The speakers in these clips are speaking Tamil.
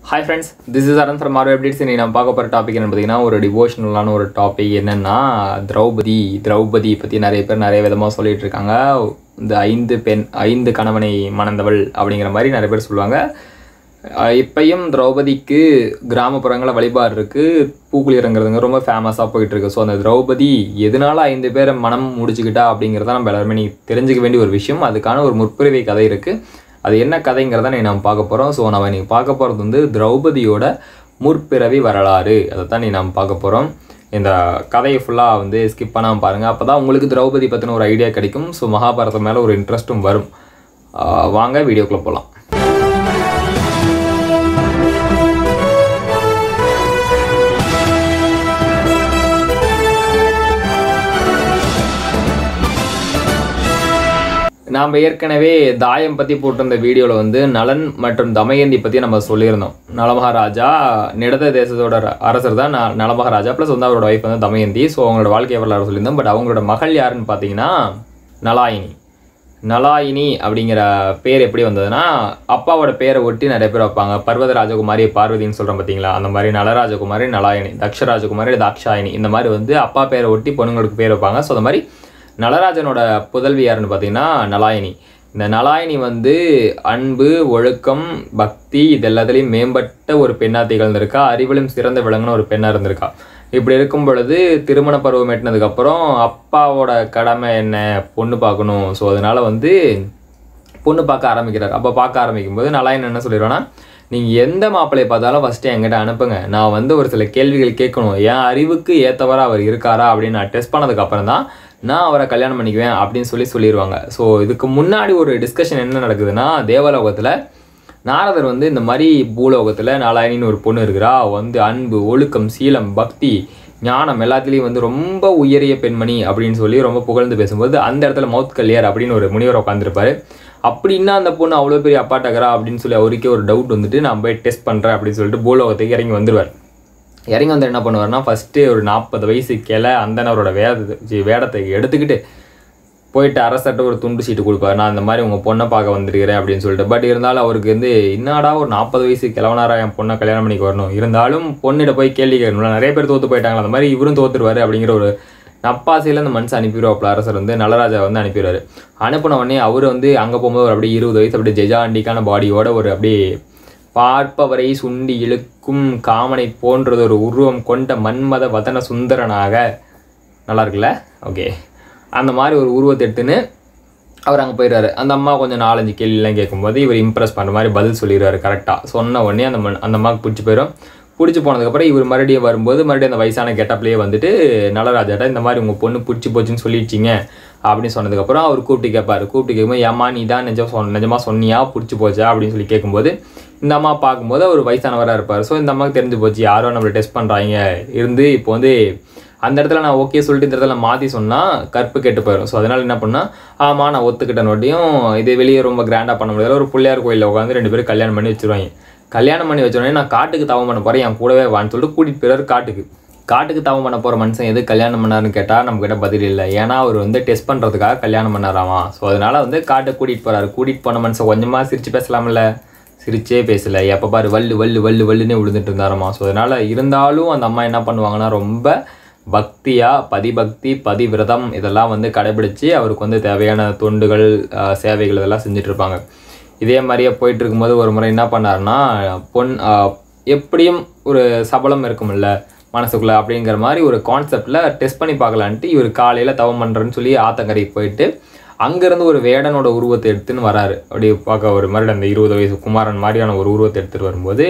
hi friends this is Aran from R updates இன்னைக்கு நம்ம பார்க்க போகிற டாபிக் என்ன பார்த்தீங்கன்னா ஒரு டிவோஷனலான ஒரு டாபிக் என்னென்னா திரௌபதி திரௌபதி பற்றி நிறைய பேர் நிறைய விதமாக சொல்லிட்டு இருக்காங்க இந்த ஐந்து பெண் ஐந்து கணவனை மணந்தவள் அப்படிங்கிற மாதிரி நிறைய பேர் சொல்லுவாங்க அஹ் இப்பயும் திரௌபதிக்கு கிராமப்புறங்களில் வழிபாடு இருக்குது பூக்குழி இறங்குறதுங்க ரொம்ப ஃபேமஸாக போயிட்டு இருக்கு ஸோ அந்த திரௌபதி எதனால ஐந்து பேரை மனம் முடிச்சுக்கிட்டா அப்படிங்கிறத நம்ம எல்லாருமே நீ தெரிஞ்சுக்க வேண்டிய ஒரு விஷயம் அதுக்கான ஒரு முற்பிறவி கதை இருக்குது அது என்ன கதைங்கிறத நீ நம்ம பார்க்க போகிறோம் ஸோ நம்ம இன்னைக்கு பார்க்க போகிறது வந்து திரௌபதியோட முற்பிறவி வரலாறு அதை தான் நீ நம்ம பார்க்க போகிறோம் இந்த கதையை ஃபுல்லாக வந்து ஸ்கிப் பண்ணாமல் பாருங்கள் அப்போ தான் உங்களுக்கு திரௌபதி பற்றின ஒரு ஐடியா கிடைக்கும் ஸோ மகாபாரதம் மேலே ஒரு இன்ட்ரெஸ்ட்டும் வரும் ஆஹ் வாங்க வீடியோக்குள்ளே போகலாம் நாம் ஏற்கனவே தாயம் பற்றி போட்டிருந்த வீடியோவில் வந்து நலன் மற்றும் தமயந்தி பற்றி நம்ம சொல்லியிருந்தோம் நலமகாராஜா நிடத தேசத்தோட ர- அரசர் தான் ந- நலமகாராஜா ப்ளஸ் வந்து அவரோட ஒய்ஃப் வந்து தமயந்தி ஸோ அவங்களோட வாழ்க்கை வரலாறு சொல்லியிருந்தோம் பட் அவங்களோட மகள் யாருன்னு பார்த்தீங்கன்னா நலாயினி நலாயினி அப்படிங்கிற பேர் எப்படி வந்ததுன்னா அப்பாவோட பேரை ஒட்டி நிறைய பேர் வைப்பாங்க பர்வத ராஜகுமாரி பார்வதின்னு சொல்கிறோம் பார்த்தீங்களா அந்த மாதிரி நலராஜகுமாரி நலாயினி தக்ஷ ராஜகுமாரி தாக்ஷாயினி இந்த மாதிரி வந்து அப்பா பேரை ஒட்டி பொண்ணுங்களுக்கு பேர் வைப்பாங்க ஸோ அந்த மாதிரி நலராஜனோட புதல்வி யாருன்னு பார்த்தீங்கன்னா நலாயினி இந்த நலாயினி வந்து அன்பு ஒழுக்கம் பக்தி இது எல்லாத்துலேயும் மேம்பட்ட ஒரு பெண்ணாக திகழ்ந்திருக்கா அறிவிலும் சிறந்த விளங்குன ஒரு பெண்ணாக இருந்திருக்கா இப்படி இருக்கும் பொழுது திருமண பருவம் எட்டினதுக்கப்புறம் அப்பாவோட கடமை என்ன பொண்ணு பார்க்கணும் ஸோ அதனால வந்து பொண்ணு பார்க்க ஆரம்பிக்கிறார் அப்போ பார்க்க ஆரம்பிக்கும் போது நலாயன் என்ன சொல்லிடுவேன்னா நீங்கள் எந்த மாப்பிள்ளையை பார்த்தாலும் ஃபஸ்ட்டு என்கிட்ட அனுப்புங்க நான் வந்து ஒரு சில கேள்விகள் கேட்கணும் என் அறிவுக்கு ஏற்றவரா அவர் இருக்காரா அப்படின்னு நான் டெஸ்ட் பண்ணதுக்கப்புறம் தான் நான் அவரை கல்யாணம் பண்ணிக்குவேன் அப்படின்னு சொல்லி சொல்லிடுவாங்க ஸோ இதுக்கு முன்னாடி ஒரு டிஸ்கஷன் என்ன நடக்குதுன்னா தேவலோகத்தில் நாரதர் வந்து இந்த மாதிரி பூலோகத்தில் நாலாயினின்னு ஒரு பொண்ணு இருக்கிறா அவ வந்து அன்பு ஒழுக்கம் சீலம் பக்தி ஞானம் எல்லாத்துலேயும் வந்து ரொம்ப உயரிய பெண்மணி அப்படின்னு சொல்லி ரொம்ப புகழ்ந்து பேசும்போது அந்த இடத்துல மவுத் கல்யார் அப்படின்னு ஒரு முனிவர் உட்காந்துருப்பாரு அப்படின்னா அந்த பொண்ணு அவ்வளோ பெரிய அப்பாட்டகரா அப்படின்னு சொல்லி அவருக்கே ஒரு டவுட் வந்துட்டு நான் போய் டெஸ்ட் பண்ணுறேன் அப்படின்னு சொல்லிட்டு பூலோகத்துக்கு இறங்கி வந்துடுவார் இறங்கி வந்து என்ன பண்ணுவார்னா ஃபஸ்ட்டு ஒரு நாற்பது வயசு கிளை அந்தனரோட வேத சி, வேடத்தை எடுத்துக்கிட்டு போயிட்டு அரசர்கிட்ட ஒரு துண்டு சீட்டு கொடுப்பாரு நான் இந்த மாதிரி உங்கள் பொண்ணை பார்க்க வந்திருக்கிறேன் அப்படின்னு சொல்லிட்டு பட் இருந்தாலும் அவருக்கு வந்து என்னடா ஒரு நாற்பது வயசு கிழவனாரா என் பொண்ணை கல்யாணம் பண்ணிக்கு வரணும் இருந்தாலும் பொண்ணிட போய் கேள்வி கேட்கணும்ல நிறைய பேர் தோத்து போயிட்டாங்களா அந்த மாதிரி இவரும் தோத்துருவாரு அப்படிங்கிற ஒரு நப்பாசையில் அந்த மனுஷன் அனுப்பிடுவாப்புல அரசர் வந்து நலராஜா வந்து அனுப்பிடுவாரு அனுப்பின உடனே அவர் வந்து அங்கே போகும்போது ஒரு அப்படியே இருபது வயசு அப்படியே ஜெஜாண்டிக்கான பாடியோட ஒரு அப்படியே பார்ப்பவரை சுண்டி இழுக்கும் காமனை போன்றது ஒரு உருவம் கொண்ட மன்மத வதன சுந்தரனாக நல்லா இருக்குல்ல ஓகே அந்த மாதிரி ஒரு உருவத்தை எடுத்துன்னு அவர் அங்கே போயிடுறாரு அந்த அம்மா கொஞ்சம் நாலஞ்சு கேள்விலாம் கேட்கும்போது இவர் இம்ப்ரெஸ் பண்ணுற மாதிரி பதில் சொல்லிடுறாரு கரெக்டாக சொன்ன உடனே அந்த மண் அந்த அம்மாவுக்கு பிடிச்சி போயிடும் பிடிச்சி போனதுக்கப்புறம் இவர் மறுபடியும் வரும்போது மறுபடியும் அந்த வயசான கெட்டப்லேயே வந்துட்டு நலராஜாட்ட இந்த மாதிரி உங்கள் பொண்ணு பிடிச்சி போச்சுன்னு சொல்லிடுச்சிங்க அப்படின்னு சொன்னதுக்கப்புறம் அவர் கூப்பிட்டு கேட்பாரு கூப்பிட்டு கேட்கும்போது ஏம்மா நீ தான் நிஜம் சொன்ன நிஜமாக சொன்னியா பிடிச்சி போச்சா அப்படின்னு சொல்லி கேட்கும்போது இந்த அம்மா பார்க்கும்போது அவர் வயசானவராக இருப்பார் ஸோ இந்த அம்மாவுக்கு தெரிஞ்சு போச்சு யாரோ நம்மளை டெஸ்ட் பண்ணுறாங்க இருந்து இப்போ வந்து அந்த இடத்துல நான் ஓகே சொல்லிட்டு இந்த இடத்துல மாற்றி சொன்னால் கற்பு கெட்டு போயிடும் ஸோ அதனால் என்ன பண்ணால் ஆமாம் நான் ஒத்துக்கிட்ட நோட்டியும் இது வெளியே ரொம்ப கிராண்டாக பண்ண முடியாது ஒரு பிள்ளையார் கோயிலில் உட்காந்து ரெண்டு பேரும் கல்யாணம் பண்ணி வச்சிருவாங்க கல்யாணம் பண்ணி வச்ச உடனே நான் காட்டுக்கு தவம் பண்ண போகிறேன் என் கூடவே வான்னு சொல்லிட்டு கூட்டிகிட்டு போயிறாரு காட்டுக்கு காட்டுக்கு தவம் பண்ண போகிற மனுஷன் எது கல்யாணம் பண்ணாருன்னு கேட்டால் நம்மக்கிட்ட பதில் இல்லை ஏன்னா அவர் வந்து டெஸ்ட் பண்ணுறதுக்காக கல்யாணம் பண்ணாராமா ஸோ அதனால் வந்து காட்டுக்கு கூட்டிகிட்டு போகிறாரு கூட்டிகிட்டு போன மனுஷன் கொஞ்சமாக சிரித்து பேசலாம்ல சிரிச்சே பேசல எப்போ பாரு வள்ளு வள்ளு வள்ளு வள்ளுன்னே விழுந்துட்டு இருந்தாராமா ஸோ அதனால் இருந்தாலும் அந்த அம்மா என்ன பண்ணுவாங்கன்னா ரொம்ப பக்தியாக பதிபக்தி பதிவிரதம் இதெல்லாம் வந்து கடைபிடிச்சு அவருக்கு வந்து தேவையான தொண்டுகள் ஆஹ், சேவைகள் இதெல்லாம் செஞ்சுட்டு இருப்பாங்க இதே மாதிரியே போயிட்டு இருக்கும்போது ஒரு முறை என்ன பண்ணாருன்னா பொன் ஆஹ், எப்படியும் ஒரு சபலம் இருக்கும்ல மனசுக்குள்ள அப்படிங்கிற மாதிரி ஒரு கான்செப்டில் டெஸ்ட் பண்ணி பார்க்கலான்ட்டு இவர் காலையில் தவம் பண்ணுறேன்னு சொல்லி ஆத்தங்கரைக்கு போயிட்டு அங்கேருந்து ஒரு வேடனோட உருவத்தை எடுத்துன்னு வராரு அப்படி பார்க்க ஒரு மாதிரி அந்த இருபது வயசு குமாரன் மாதிரியான ஒரு உருவத்தை எடுத்துகிட்டு வரும்போது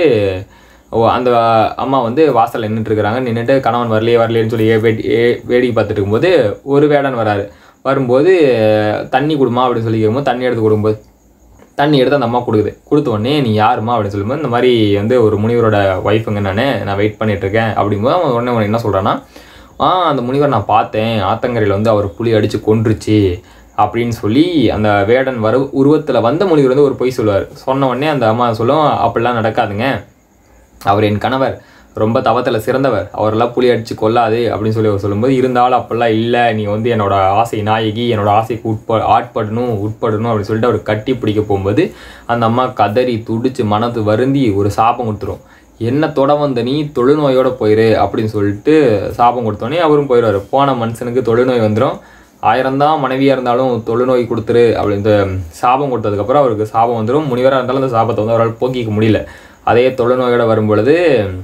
ஓ அந்த அம்மா வந்து வாசலில் நின்றுட்டு இருக்கிறாங்க நின்றுட்டு கணவன் வரலையே வரலையேன்னு சொல்லி ஏ- வேடி ஏ- வேடிக்கை பார்த்துட்டு இருக்கும்போது ஒரு வேடன் வராரு வரும்போது தண்ணி கொடுமா அப்படின்னு சொல்லி கேட்கும்போது தண்ணி எடுத்து கொடுக்கும்போது தண்ணி எடுத்து அந்த அம்மா கொடுக்குது கொடுத்த உடனே நீ யாருமா அப்படின்னு சொல்லும்போது இந்த மாதிரி வந்து ஒரு முனிவரோட ஒய்ஃபுங்க நான் நான் வெயிட் பண்ணிட்டு இருக்கேன் அப்படிங்கும்போது அவன் உடனே அவன் என்ன சொல்கிறான்னா ஆ அந்த முனிவர் நான் பார்த்தேன் ஆத்தங்கரையில் வந்து அவர் புலி அடித்து கொன்றுச்சு அப்படின்னு சொல்லி அந்த வேடன் வர உருவத்தில் வந்த முனிவர் வந்து ஒரு பொய் சொல்லுவார் சொன்ன உடனே அந்த அம்மா சொல்லும் அப்படிலாம் நடக்காதுங்க அவர் என் கணவர் ரொம்ப தவத்தில் சிறந்தவர் அவரெல்லாம் புலி அடித்து கொல்லாது அப்படின்னு சொல்லி அவர் சொல்லும்போது இருந்தாலும் அப்பெல்லாம் இல்லை நீ வந்து என்னோட ஆசை நாயகி என்னோட ஆசைக்கு உட்ப ஆட்படணும் உட்படணும் அப்படின்னு சொல்லிட்டு அவர் கட்டி பிடிக்க போகும்போது அந்த அம்மா கதறி துடிச்சு மனது வருந்தி ஒரு சாபம் கொடுத்துரும் என்ன தொட வந்த நீ தொழுநோயோட போயிரு அப்படின்னு சொல்லிட்டு சாபம் கொடுத்தோன்னே அவரும் போயிடுவார் போன மனுஷனுக்கு தொழுநோய் வந்துடும் ஆயிரம் தான் மனைவியாக இருந்தாலும் தொழுநோய் கொடுத்துரு அப்படி இந்த சாபம் கொடுத்ததுக்கப்புறம் அவருக்கு சாபம் வந்துடும் முனிவராக இருந்தாலும் அந்த சாபத்தை வந்து அவரால் போக்கிக்க முடியல அதே தொழுநோயோட வரும் பொழுது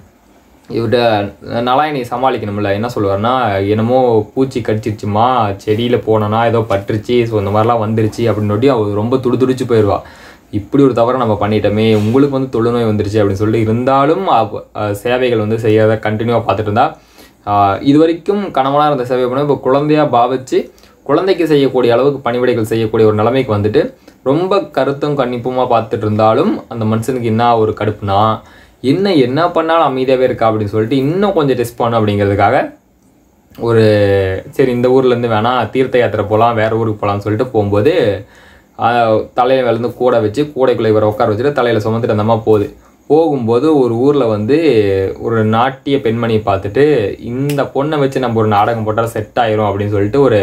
இவர்கிட்ட நலாயினி சமாளிக்கணும்ல என்ன சொல்லுவார்னா என்னமோ பூச்சி கடிச்சிருச்சுமா செடியில் போனோன்னா ஏதோ பட்டுருச்சு ஸோ இந்த மாதிரிலாம் வந்துருச்சு அப்படின்னு சொல்லி அவர் ரொம்ப துடிதுடிச்சு போயிடுவா இப்படி ஒரு தவறை நம்ம பண்ணிட்டோமே உங்களுக்கு வந்து தொழுநோய் வந்துருச்சு அப்படின்னு சொல்லிட்டு இருந்தாலும் அவ- அஹ் சேவைகள் வந்து செய்யாத கண்டினியூவாக பார்த்துட்டு இருந்தா ஆஹ் இது வரைக்கும் கணவனாக இருந்த சேவை பண்ண இப்போ குழந்தையா பாவிச்சு குழந்தைக்கு செய்யக்கூடிய அளவுக்கு பணிவிடைகள் செய்யக்கூடிய ஒரு நிலைமைக்கு வந்துட்டு ரொம்ப கருத்தும் கண்டிப்புமா பார்த்துட்டு இருந்தாலும் அந்த மனுஷனுக்கு என்ன ஒரு கடுப்புனா என்ன என்ன பண்ணாலும் அமைதியாகவே இருக்கா அப்படின்னு சொல்லிட்டு இன்னும் கொஞ்சம் டெஸ்ட் பண்ண அப்படிங்கிறதுக்காக ஒரு சரி இந்த ஊர்லேருந்து வேணால் தீர்த்த யாத்திரை போகலாம் வேற ஊருக்கு போகலாம்னு சொல்லிட்டு போகும்போது தலையில் விழுந்து கூடை வச்சு கூடைக்குள்ளே இவரை உட்கார வச்சுட்டு தலையில் சுமந்துட்டு அந்த அம்மா போகுது போகும்போது ஒரு ஊரில் வந்து ஒரு நாட்டிய பெண்மணியை பார்த்துட்டு இந்த பொண்ணை வச்சு நம்ம ஒரு நாடகம் போட்டால் செட் ஆயிரும் அப்படின்னு சொல்லிட்டு ஒரு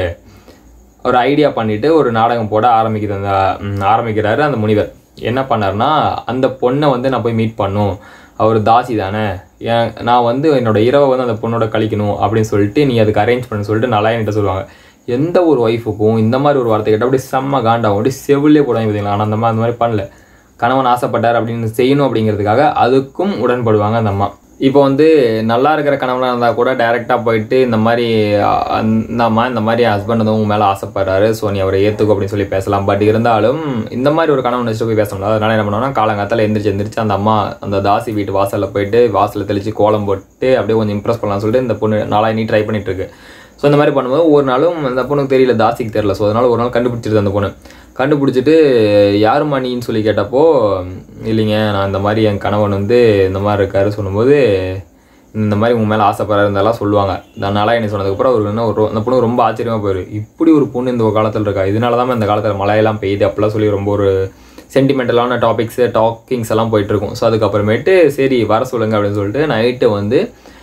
ஒரு ஐடியா பண்ணிட்டு ஒரு நாடகம் போட ஆரம்பிக்குது அந்த ம், ஆரம்பிக்கிறாரு அந்த முனிவர் என்ன பண்ணாருன்னா அந்த பொண்ணை வந்து நான் போய் மீட் பண்ணும் அவர் தாசி தானே ஏன் நான் வந்து என்னோட இரவை வந்து அந்த பொண்ணோட கழிக்கணும் அப்படின்னு சொல்லிட்டு நீ அதுக்கு அரேஞ்ச் பண்ணு சொல்லிட்டு நல்லா என்கிட்ட சொல்லுவாங்க எந்த ஒரு ஒய்ஃபுக்கும் இந்த மாதிரி ஒரு வார்த்தை கேட்டால் அப்படியே செம்ம காண்டாகும் அப்படியே செவிலே போடாங்க பார்த்தீங்களா ஆனால் அந்த மாதிரி அந்த மாதிரி பண்ணல கணவன் ஆசைப்பட்டார் அப்படின்னு செய்யணும் அப்படிங்கிறதுக்காக அதுக்கும் உடன்படுவாங்க அந்த அம்மா இப்போ வந்து நல்லா இருக்கிற கணவனாக இருந்தால் கூட டைரெக்டாக போயிட்டு இந்த மாதிரி அஹ், இந்த அம்மா இந்த மாதிரி ஹஸ்பண்ட் வந்து உங்க மேலே ஆசைப்படுறாரு ஸோ நீ அவரை ஏற்றுக்கும் அப்படின்னு சொல்லி பேசலாம் பட் இருந்தாலும் இந்த மாதிரி ஒரு கணவன் வச்சுட்டு போய் பேசணும் அதனால என்ன பண்ணுவோம்னா காலங்காத்தால எந்திரிச்சு எந்திரிச்சு அந்த அம்மா அந்த தாசி வீட்டு வாசலில் போயிட்டு வாசலில் தெளிச்சு கோலம் போட்டு அப்படியே கொஞ்சம் இம்ப்ரெஸ் பண்ணலாம்னு சொல்லிட்டு இந்த பொண்ணு நாளாக நீ ட்ரை பண்ணிட்டு இருக்கு ஸோ இந்த மாதிரி பண்ணும்போது ஒரு நாளும் அந்த பொண்ணுக்கு தெரியல தாசிக்கு தெரியல ஸோ அதனால ஒரு நாள் கண்டுபிடிச்சிருது அந்த பொண்ணு கண்டுபிடிச்சிட்டு யாரும்மா நீன்னு சொல்லி கேட்டப்போ இல்லைங்க நான் இந்த மாதிரி என் கணவன் வந்து இந்த மாதிரி இருக்காரு சொல்லும்போது இந்த மாதிரி உங்க மேலே ஆசைப்படுறாரு இருந்தாலாம் சொல்லுவாங்க நான் நாளாயணி சொன்னதுக்கப்புறம் அவருக்கு என்ன ஒரு அந்த பொண்ணு ரொம்ப ஆச்சரியமா போயிரு இப்படி ஒரு பொண்ணு இந்த காலத்தில் இருக்கா இதனால தான் இந்த காலத்தில் மழையெல்லாம் பெய்யுது அப்படிலாம் சொல்லி ரொம்ப ஒரு சென்டிமெண்டலான டாபிக்ஸு டாக்கிங்ஸ் எல்லாம் போயிட்டு இருக்கும் ஸோ அதுக்கப்புறமேட்டு சரி வர சொல்லுங்க அப்படின்னு சொல்லிட்டு நைட்டு வந்து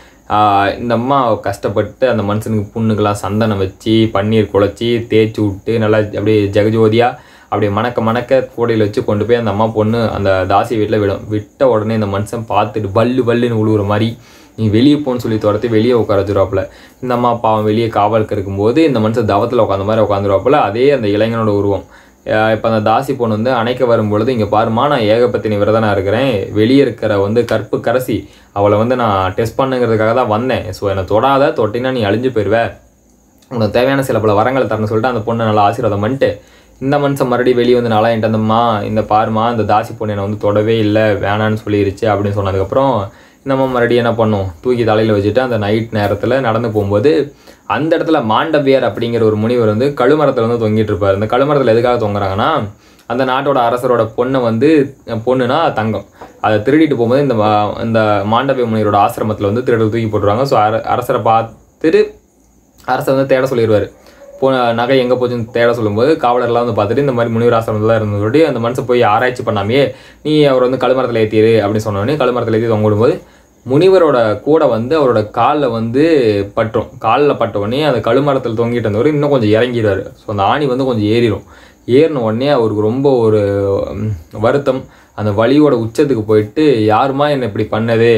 ஆஹ் இந்த அம்மா கஷ்டப்பட்டு அந்த மனுஷனுக்கு புண்ணுக்கெல்லாம் சந்தனம் வச்சு பன்னீர் குழச்சி தேய்ச்சி விட்டு நல்லா அப்படியே ஜெகஜோதியாக அப்படியே மணக்க மணக்க கூடையில் வச்சு கொண்டு போய் அந்த அம்மா பொண்ணு அந்த தாசி வீட்டில் விடும் விட்ட உடனே இந்த மனுஷன் பார்த்துட்டு பல்லு பல்லுன்னு உழுவுற மாதிரி நீ வெளியே போன்னு சொல்லி துரத்தி வெளியே உட்கார வச்சுருவாப்புல இந்த அம்மா பாவம் வெளியே காவலுக்கு இருக்கும்போது இந்த மனுஷன் தவத்தில் உட்காந்த மாதிரி உட்காந்துருவாப்புல அதே அந்த இளைஞனோட உருவம் இப்போ அந்த தாசி பொண்ணு வந்து அணைக்க வரும் பொழுது இங்கே பாருமா நான் ஏகபத்தினி விரதனா இருக்கிறேன் வெளியே இருக்கிற வந்து கற்பு கரசி அவளை வந்து நான் டெஸ்ட் பண்ணுங்கிறதுக்காக தான் வந்தேன் ஸோ என்னை தொடாத தொட்டினா நீ அழிஞ்சு போயிடுவ உனக்கு தேவையான சில பல வரங்களை தரணும்னு சொல்லிட்டு அந்த பொண்ணை நல்லா ஆசீர்வாதம் பண்ணிட்டு இந்த மனுஷன் மறுபடியும் வெளியே வந்து நல்லா என்கிட்ட அந்தம்மா இந்த பாருமா இந்த தாசி பொண்ணு என்னை வந்து தொடவே இல்லை வேணான்னு சொல்லிருச்சு அப்படின்னு சொன்னதுக்கப்புறம் நம்ம மறுபடியும் என்ன பண்ணோம் தூக்கி தலையில் வச்சுட்டு அந்த நைட் நேரத்தில் நடந்து போகும்போது அந்த இடத்துல மாண்டவியர் அப்படிங்கிற ஒரு முனிவர் வந்து கழுமரத்தில் வந்து தொங்கிட்டு இருப்பார் இந்த கழுமரத்தில் எதுக்காக தொங்குறாங்கன்னா அந்த நாட்டோட அரசரோட பொண்ணை வந்து பொண்ணுனா தங்கம் அதை திருடிட்டு போகும்போது இந்த மா- இந்த மாண்டவிய முனிவரோட ஆசிரமத்தில் வந்து திருட தூக்கி போட்டுருவாங்க ஸோ அர அரசரை பார்த்துட்டு அரசர் வந்து தேட சொல்லிடுவார் போ நகை எங்கே போச்சுன்னு தேட சொல்லும்போது காவலர்லாம் வந்து பார்த்துட்டு இந்த மாதிரி முனிவர் ஆசிரமத்தில் இருந்து சொல்லி அந்த மனுஷன் போய் ஆராய்ச்சி பண்ணாமையே நீ அவர் வந்து கழுமரத்தில் ஏற்றிடு அப்படின்னு சொன்னோடனே கழுமரத்தில் ஏற்றி தொங்கிடும்போது முனிவரோட கூட வந்து அவரோட காலில் வந்து பற்றும் காலில் பட்ட உடனே அந்த கழுமரத்தில் தொங்கிட்டு இருந்தவர் இன்னும் கொஞ்சம் இறங்கிடுவார் ஸோ அந்த ஆணி வந்து கொஞ்சம் ஏறிடும் ஏறின உடனே அவருக்கு ரொம்ப ஒரு ம், வருத்தம் அந்த வலியோட உச்சத்துக்கு போயிட்டு யாருமா என்னை இப்படி பண்ணது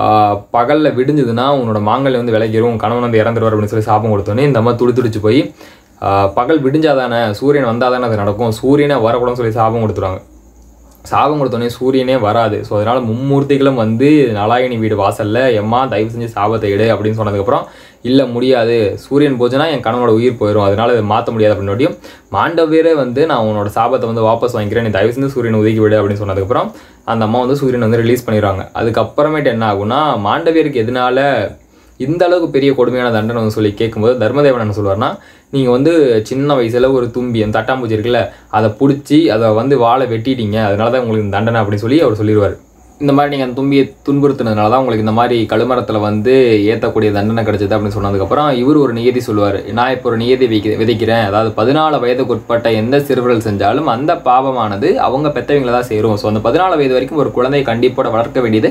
பகலில் விடிஞ்சதுன்னா உன்னோட மாங்கல்யம் வந்து விளைக்கிறோம் உன் கணவன் வந்து இறந்துருவார் அப்படின்னு சொல்லி சாபம் கொடுத்தோன்னே இந்த அம்மா துடி துடிச்சு போய் ஆஹ் பகல் விடிஞ்சாதானே சூரியன் வந்தாதானே அது நடக்கும் சூரியனே வரக்கூடாதுன்னு சொல்லி சாபம் கொடுத்துருவாங்க சாபம் கொடுத்தோடனே சூரியனே வராது ஸோ அதனால மும்மூர்த்திகளும் வந்து நலாயினி வீடு வாசல்ல எம்மா தயவு செஞ்சு சாபத்தை எடு அப்படின்னு சொன்னதுக்கப்புறம் இல்லை முடியாது சூரியன் போச்சுன்னா என் கணவனோட உயிர் போயிடும் அதனால இதை மாற்ற முடியாது அப்படின்னோடையும் மாண்டவியரே வந்து நான் உன்னோட சாபத்தை வந்து வாபஸ் வாங்கிக்கிறேன் நீ தயவு செஞ்சு சூரியனை ஒதுக்கி விடு அப்படின்னு சொன்னதுக்கப்புறம் அந்த அம்மா வந்து சூரியனை வந்து ரிலீஸ் பண்ணிடுவாங்க அதுக்கப்புறமேட்டு என்ன ஆகும்னா மாண்டவியருக்கு எதனால இந்த அளவுக்கு பெரிய கொடுமையான தண்டனை வந்து சொல்லி கேட்கும்போது தர்மதேவன் என்ன சொல்லுவார்னா நீங்கள் வந்து சின்ன வயசுல ஒரு தும்பி அந்த தட்டாம்பூச்சி இருக்குல்ல அதை பிடிச்சி அதை வந்து வாழை வெட்டிட்டீங்க அதனால தான் உங்களுக்கு இந்த தண்டனை அப்படின்னு சொல்லி அவர் சொல்லிடுவார் இந்த மாதிரி நீங்கள் அந்த தும்பியை துன்புறுத்தினதுனால தான் உங்களுக்கு இந்த மாதிரி கழுமரத்தில் வந்து ஏற்றக்கூடிய தண்டனை கிடைச்சது அப்படின்னு சொன்னதுக்கப்புறம் இவர் ஒரு நியதி சொல்லுவார் நான் இப்போ ஒரு நியதி விக்க விதைக்கிறேன் அதாவது பதினாலு வயதுக்கு உட்பட்ட எந்த சிறுவர்கள் செஞ்சாலும் அந்த பாவமானது அவங்க பெற்றவங்களை தான் சேரும் ஸோ அந்த பதினாலு வயது வரைக்கும் ஒரு குழந்தையை கண்டிப்போட வளர்க்க வேண்டியது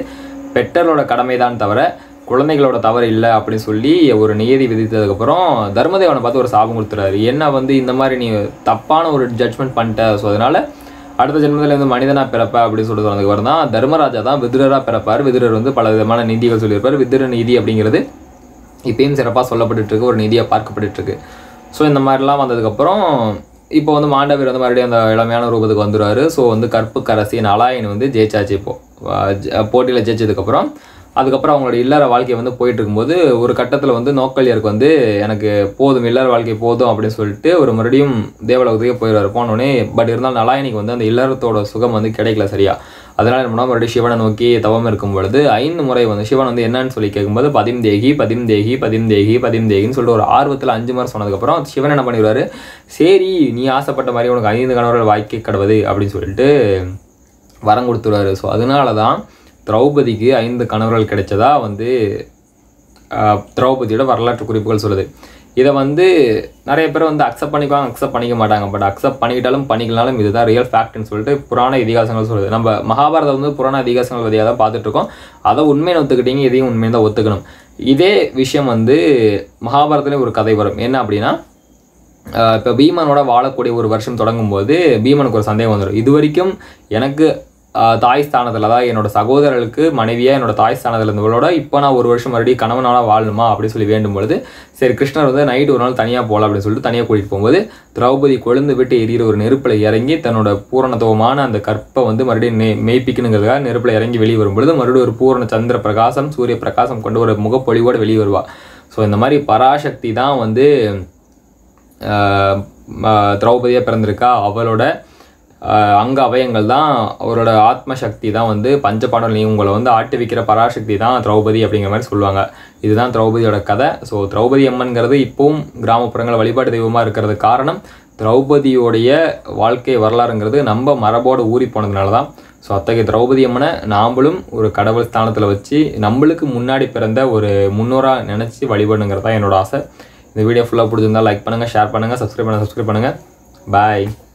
பெற்றோரோட கடமை தான் தவிர குழந்தைகளோட தவறு இல்லை அப்படின்னு சொல்லி ஒரு நியதி விதித்ததுக்கப்புறம் தர்மதேவனை பார்த்து ஒரு சாபம் கொடுத்துறாரு என்ன வந்து இந்த மாதிரி நீ தப்பான ஒரு ஜட்ஜ்மெண்ட் பண்ணிட்ட ஸோ அதனால அடுத்த ஜென்மத்தில் வந்து மனிதனா பிறப்ப அப்படின்னு சொல்லிட்டு சொன்னதுக்கு தான் தர்மராஜா தான் விதுரராக பிறப்பார் விதுரர் வந்து பல விதமான நீதிகள் சொல்லியிருப்பார் விதுர நீதி அப்படிங்கிறது இப்பயும் சிறப்பாக சொல்லப்பட்டுட்டு இருக்கு ஒரு நீதியாக பார்க்கப்பட்டுட்டு இருக்கு ஸோ இந்த மாதிரிலாம் வந்ததுக்கப்புறம் இப்போ வந்து மாண்டவர் வந்து மறுபடியும் அந்த இளமையான ரூபத்துக்கு வந்துடுவார் ஸோ வந்து கற்பு கரசி நலாயன் வந்து ஜெயிச்சாச்சு இப்போ போட்டியில் ஜெயிச்சதுக்கப்புறம் அதுக்கப்புறம் அவங்களோட இல்லற வாழ்க்கை வந்து போயிட்டு இருக்கும்போது ஒரு கட்டத்தில் வந்து நோக்கலியருக்கு வந்து எனக்கு போதும் இல்லற வாழ்க்கை போதும் அப்படின்னு சொல்லிட்டு ஒரு மறுபடியும் தேவலோகத்துக்கே போயிடுவார் போனோடனே பட் இருந்தாலும் நலாயனிக்கு வந்து அந்த இல்லறத்தோட சுகம் வந்து கிடைக்கல சரியா அதனால என்ன பண்ணா மறுபடியும் சிவனை நோக்கி தவம் இருக்கும் பொழுது ஐந்து முறை வந்து சிவன் வந்து என்னன்னு சொல்லி கேட்கும்போது பதிம் தேகி பதிம் தேகி பதிம் தேகி பதிம் தேகின்னு சொல்லிட்டு ஒரு ஆர்வத்தில் அஞ்சு முறை சொன்னதுக்கப்புறம் சிவன் என்ன பண்ணிடுவாரு சரி நீ ஆசைப்பட்ட மாதிரி உனக்கு ஐந்து கணவர்கள் வாய்க்க கடவுது அப்படின்னு சொல்லிட்டு வரம் கொடுத்துருவாரு ஸோ அதனால தான் திரௌபதிக்கு ஐந்து கணவர்கள் கிடைச்சதா வந்து ஆஹ், திரௌபதியோட வரலாற்று குறிப்புகள் சொல்லுது இதை வந்து நிறைய பேர் வந்து அக்செப்ட் பண்ணிக்குவாங்க அக்செப்ட் பண்ணிக்க மாட்டாங்க பட் அக்செப்ட் பண்ணிக்கிட்டாலும் பண்ணிக்கலாலும் இதுதான் ரியல் ஃபேக்ட்னு சொல்லிட்டு புராண இதிகாசங்கள் சொல்லுது நம்ம மகாபாரதம் வந்து புராண இதிகாசங்கள் வழியாக தான் பார்த்துட்டு இருக்கோம் அதை உண்மையை ஒத்துக்கிட்டீங்க இதையும் உண்மையை தான் ஒத்துக்கணும் இதே விஷயம் வந்து மகாபாரதத்துலேயும் ஒரு கதை வரும் என்ன அப்படின்னா இப்போ பீமனோட வாழக்கூடிய ஒரு வருஷம் தொடங்கும்போது பீமனுக்கு ஒரு சந்தேகம் வந்துடும் இது வரைக்கும் எனக்கு ஆஹ், தாய் ஸ்தானத்தில் தான் என்னோட சகோதரர்களுக்கு மனைவியாக என்னோட தாய் ஸ்தானத்தில் இருந்தவளோட இப்போ நான் ஒரு வருஷம் மறுபடியும் கணவனால வாழணுமா அப்படின்னு சொல்லி வேண்டும் பொழுது சரி கிருஷ்ணர் வந்து நைட்டு ஒரு நாள் தனியாக போகலாம் அப்படின்னு சொல்லிட்டு தனியாக கூட்டிகிட்டு போகும்போது திரௌபதி கொழுந்து விட்டு எரியிற ஒரு நெருப்பில் இறங்கி தன்னோட பூரணத்துவமான அந்த கற்பை வந்து மறுபடியும் நெ மெய்ப்பிக்கணுங்கிறதுக்காக நெருப்பில் இறங்கி வெளியே வரும்பொழுது மறுபடியும் ஒரு பூரண சந்திர பிரகாசம் சூரிய பிரகாசம் கொண்டு ஒரு முகப்பொழிவோடு வெளியே வருவா ஸோ இந்த மாதிரி பராசக்தி தான் வந்து ஆஹ் ம- திரௌபதியா பிறந்திருக்கா அவளோட ஆஹ் அங்க அவயங்கள் தான் அவரோட ஆத்ம சக்தி தான் வந்து பஞ்சபாடம் நீ உங்களை வந்து ஆட்டுவிக்கிற பராசக்தி தான் திரௌபதி அப்படிங்கிற மாதிரி சொல்லுவாங்க இதுதான் திரௌபதியோட கதை ஸோ திரௌபதி அம்மன்கிறது இப்பவும் கிராமப்புறங்கள் வழிபாட்டு தெய்வமாக இருக்கிறது காரணம் திரௌபதியோடைய வாழ்க்கை வரலாறுங்கிறது நம்ம மரபோடு ஊறி போனதுனால தான் ஸோ அத்தகைய திரௌபதி அம்மனை நாமளும் ஒரு கடவுள் ஸ்தானத்தில் வச்சு நம்மளுக்கு முன்னாடி பிறந்த ஒரு முன்னோராக நினச்சி வழிபடணுங்கிறது தான் என்னோட ஆசை இந்த வீடியோ ஃபுல்லாக பிடிச்சிருந்தா லைக் பண்ணுங்கள் ஷேர் பண்ணுங்கள் சப்ஸ்கிரைப் பண்ணுங்கள் சப்ஸ்கிரைப் பண்ணுங்கள் பாய்